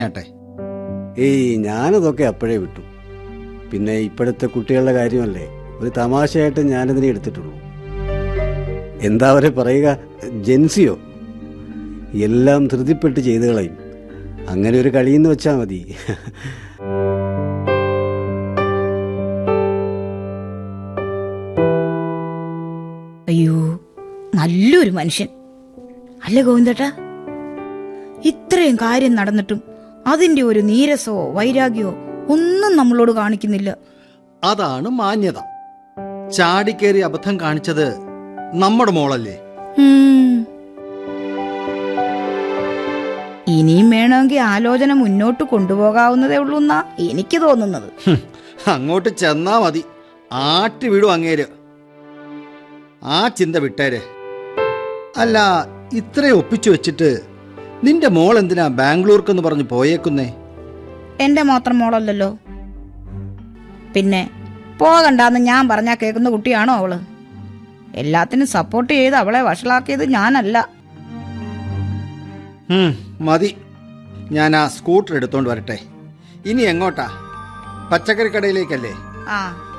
ഏട്ടെ ഏയ് ഞാനതൊക്കെ അപ്പോഴേ വിട്ടു പിന്നെ ഇപ്പോഴത്തെ കുട്ടികളുടെ കാര്യമല്ലേ ഒരു തമാശയായിട്ട് ഞാനതിനെ എടുത്തിട്ടുള്ളൂ എന്താ അവരെ പറയുക ജെൻസിയോ എല്ലാം ധൃതിപ്പെട്ട് ചെയ്തു കളയും അങ്ങനെ ഒരു കളിയെന്ന് വെച്ചാൽ മതി അയ്യോ നല്ലൊരു മനുഷ്യൻ അല്ല ഗോവിന്ദേട്ടാ ഇത്രയും കാര്യം നടന്നിട്ടും അതിന്റെ ഒരു നീരസമോ വൈരാഗ്യമോ ഒന്നും നമ്മളോട് കാണിക്കുന്നില്ല അതാണ് മാന്യത ചാടിക്കേറി അബദ്ധം കാണിച്ചത് നമ്മുടെ മോളല്ലേ ഉം. ഇനിയും വേണമെങ്കിൽ ആലോചന മുന്നോട്ട് കൊണ്ടുപോകാവുന്നതേ ഉള്ളൂ എന്നാ എനിക്ക് തോന്നുന്നത് ഹും, അങ്ങോട്ട് ചെന്നാ മതി ആട്ടി വിടും അങ്ങേര് ആ ചിന്ത വിട്ടേരെ അല്ല ഇത്രയും ഒപ്പിച്ചു വെച്ചിട്ട് നിന്റെ മോൾ എന്തിനാ ബാംഗ്ലൂർക്കെന്ന് പറഞ്ഞ് പോയേക്കുന്നേ എന്റെ മാത്രം മോളല്ലല്ലോ പിന്നെ പോകണ്ടാന്ന് ഞാൻ പറഞ്ഞാ കേൾക്കുന്ന കുട്ടിയാണോ അവള് എല്ലാത്തിനും സപ്പോർട്ട് ചെയ്ത് അവളെ വഷളാക്കിയത് ഞാനല്ല ഹും, മതി ഞാൻ ആ സ്കൂട്ടർ എടുത്തോണ്ട് വരട്ടെ ഇനി എങ്ങോട്ടാ പച്ചക്കറി കടയിലേക്കല്ലേ ആ